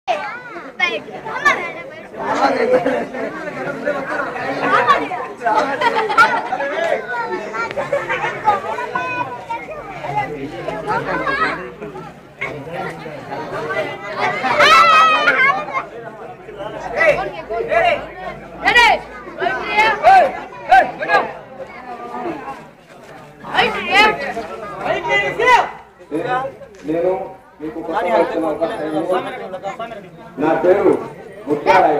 నేను మీకు కొత్తగా వచ్చిన ఒక నా పేరు ముత్యాలయ్య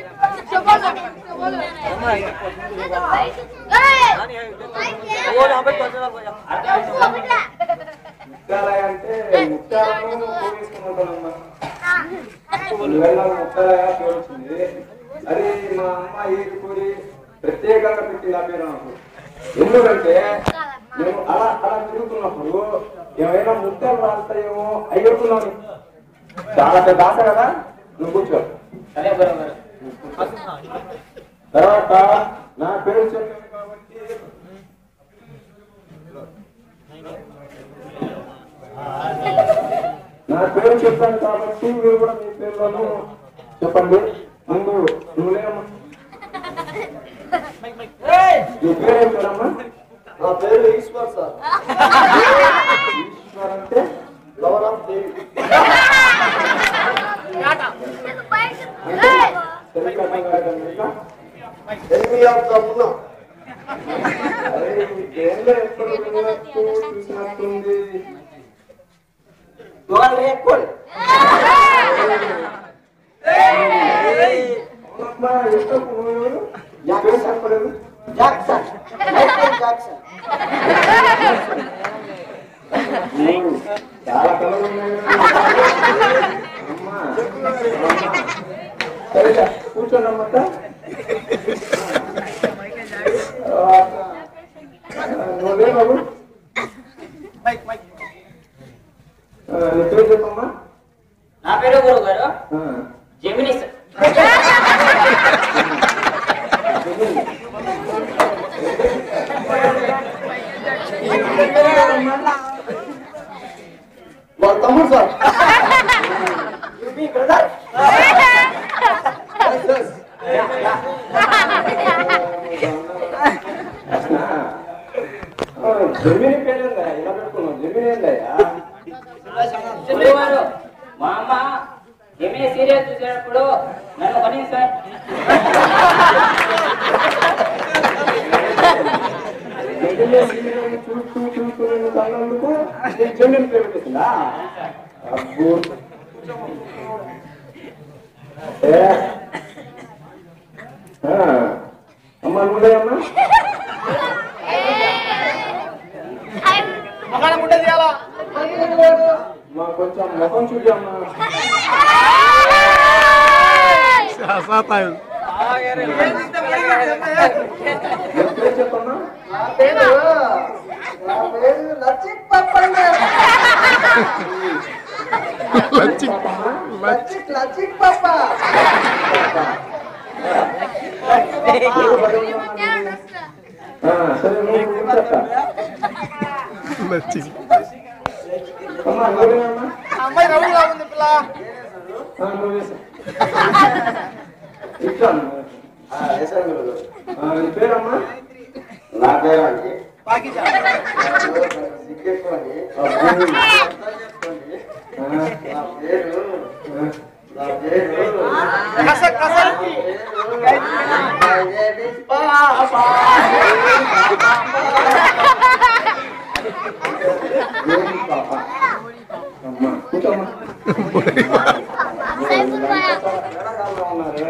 ముత్యాలయ్య అంటే ముత్యాలను పోగేసుకున్నాడమ్మా అందువల్ల ముత్యాలయ్య పేరు వచ్చింది అది మా అమ్మ ఈ కూడి ప్రత్యేకంగా పెట్టింది ఆ పేరు నాకు ఎందుకంటే నేను అలా అలా తిరుగుతున్నప్పుడు ఏమైనా ముత్యాలు రాస్తాయేమో అయ్యుకున్నాను చాలా పెద్ద ఆశ కదా నువ్వు కూర్చో తర్వాత నా పేరు చెప్పాను కాబట్టి నా పేరు చెప్పాను కాబట్టి మీరు కూడా మీ పేర్లను చెప్పండి ముందు నువ్వులేమ్మా నీ పేరు ఏం పేరమ్మా నా పేరు ఈశ్వర్ సార్ ఈశ్వర్ అంటే గౌరవ్ దేవి సరిగ్గా అర్థం కాలేదండి ఇంకా? ఎనిమిది ఆఫ్ ద మున్నా అరే, ఈ దేనిలో ఎక్కడ విన్నట్టు చూసినట్టుంది అవునమ్మా, ఎక్కడికి నువ్వు? నీ పేరు చెప్పలేదు జాక్సన్ మైకేల్ జాక్సన్ చాలా కలలు ఉన్నాయి అమ్మా సరే కూర్చోండి అమ్మ నువ్వే బాబు ఆ, నీ పేరు చెప్పమ్మా నా పేరు గురువు గారు ఆ, జెమిని సార్. వాళ్ళ తమ్ముడు సార్ బ్రదర్ ఆ, జమీని పేరేందా ఇలా పెట్టుకున్నావు జమీని ఏందయ్యా గురువు గారు మా అమ్మ జెమిని సీరియల్ చూసేటప్పుడు నన్ను కొనింది సార్ జమీని సీరియల్ చూస్తూ చూస్తూ నేను కన్నందుకు నీకు జమీని పేరు పెట్టిందా అబ్బో ఏ? ఆ, అమ్మ నువ్వే అమ్మా మా కొంచెం ముఖం చూడి అమ్మా ఎప్పుడే చెప్పమ్మా నా పేరు నా పేరు లచ్చిత్ పప్పండి చెప్పమ్మా లచ్చిత్ లచ్చిత్ పప్ప ఆ, సరే నువ్వు నువ్వు చెప్తా అమ్మా నువ్వేనమ్మా అమ్మాయి రౌండ్గా ఉంది పిల్ల ఆ, నువ్వే సార్. ఇచ్చాను ఆ, నీ పేరమ్మా నా పేరు అండి అబ్బో. ఆ, నా పేరు ఆ. నా పేరు ఏమి పాప? అమ్మా, కూర్చోమ్మా. ఎడాగాల్లో ఉన్నారే.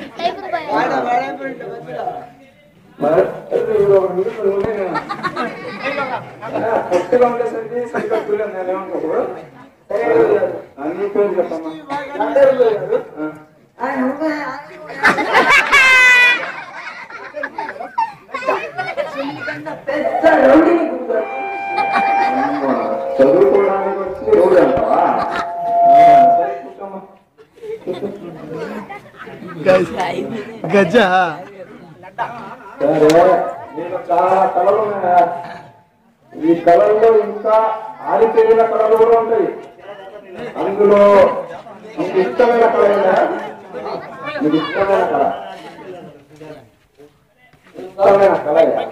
మరి అది ఇప్పుడు ఒక నిమిషం నువ్వే నేను. ఆ, కొత్తగా ఉండేసరికి సరిగ్గా చూడలేదు నేను ఏమనుకోకు. ఆ, నీ పేరు చెప్పమ్మా ఆ. అమ్మా, చదువుకోవడానికి వచ్చి రోజు అంటావా ఆ, సరే కూర్చోమ్మా. గజ సరే నేను చాలా కళలు ఉన్నాయా ఈ కళల్లో ఇంకా ఆరితేరిన కళలు కూడా ఉంటాయి అందులో నీకు ఇష్టమైన కళ ఏంటా నీకు ఇష్టమైన కళ ఇష్టమైన కళ ఏంటా?